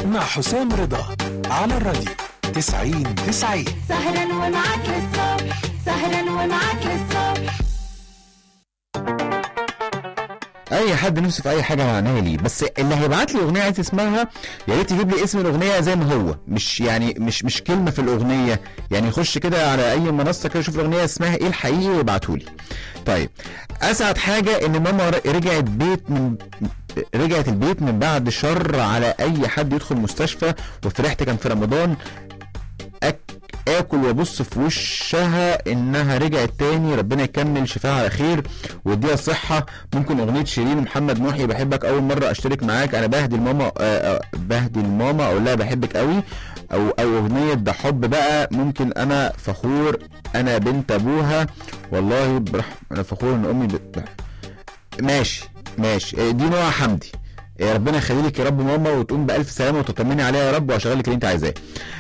مع حسام رضا على الراديو 90 90 سهرا ومعاك للصبح سهرا ومعاك للصبح اي حد نفسه في اي حاجه معناها ليه بس اللي هيبعت لي اغنيه عايز اسمها يا ريت يجيب لي اسم الاغنيه زي ما هو مش يعني مش مش كلمه في الاغنيه يعني يخش كده على اي منصه كده يشوف الاغنيه اسمها ايه الحقيقي ويبعته لي طيب اسعد حاجه ان ماما ر- رجعت بيت من رجعت البيت من بعد شر على اي حد يدخل مستشفى وفرحت كان في رمضان أك... اكل وابص في وشها انها رجعت تاني ربنا يكمل شفاها على خير ويديها الصحه ممكن اغنيه شيرين محمد محي بحبك اول مره اشترك معاك انا بهدي الماما آه، آه، بهدي الماما اقول لها بحبك قوي او او اغنيه ده حب بقى ممكن انا فخور انا بنت ابوها والله برح انا فخور ان امي بت... ماشي ماشي آه، دي نوع حمدي آه، ربنا يخلي لك يا رب ماما وتقوم بالف سلامه وتطمني عليها يا رب وهشغل لك اللي انت عايزاه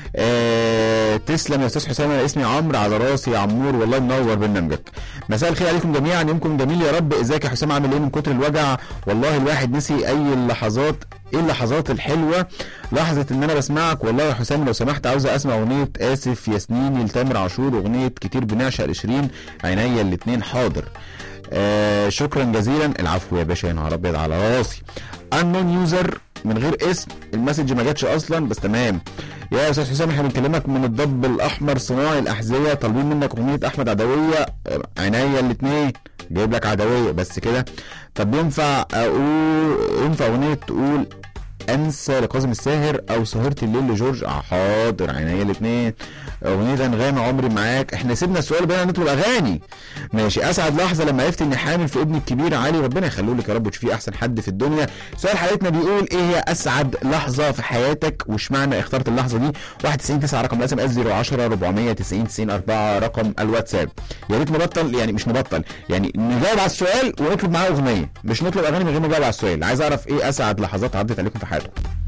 آه تسلم يا استاذ حسام انا اسمي عمرو على راسي يا عمور والله منور برنامجك مساء الخير عليكم جميعا يومكم جميل يا رب ازيك يا حسام عامل ايه من كتر الوجع والله الواحد نسي اي اللحظات ايه اللحظات الحلوه لحظه ان انا بسمعك والله يا حسام لو سمحت عاوزه اسمع اغنيه اسف يا سنيني لتامر عاشور اغنيه كتير بنعشق لشيرين عينيا الاتنين حاضر آه شكرا جزيلا العفو يا باشا يا نهار ابيض على راسي unknown يوزر من غير اسم المسج ما جاتش اصلا بس تمام يا استاذ حسام احنا بنكلمك من الضب الاحمر صناعي الاحذيه طالبين منك اغنيه احمد عدويه آه، عينيا الاثنين جايب لك عدويه بس كده طب ينفع اقول ينفع اغنيه تقول انسى لكاظم الساهر او سهرت الليل لجورج آه، حاضر عينيا الاثنين اغنيه انغام عمري معاك احنا سيبنا السؤال بقى نطلب اغاني ماشي اسعد لحظه لما عرفت اني حامل في ابني الكبير علي ربنا يخليه لك يا رب وتشوفيه احسن حد في الدنيا سؤال حلقتنا بيقول ايه هي اسعد لحظه في حياتك واشمعنى اخترت اللحظه دي 91 9 رقم الاس ام اس 010 490 90 4 رقم الواتساب يا ريت نبطل يعني مش نبطل يعني نجاوب على السؤال ونطلب معاه اغنيه مش نطلب اغاني من غير ما نجاوب على السؤال عايز اعرف ايه اسعد لحظات عدت عليكم في حياتكم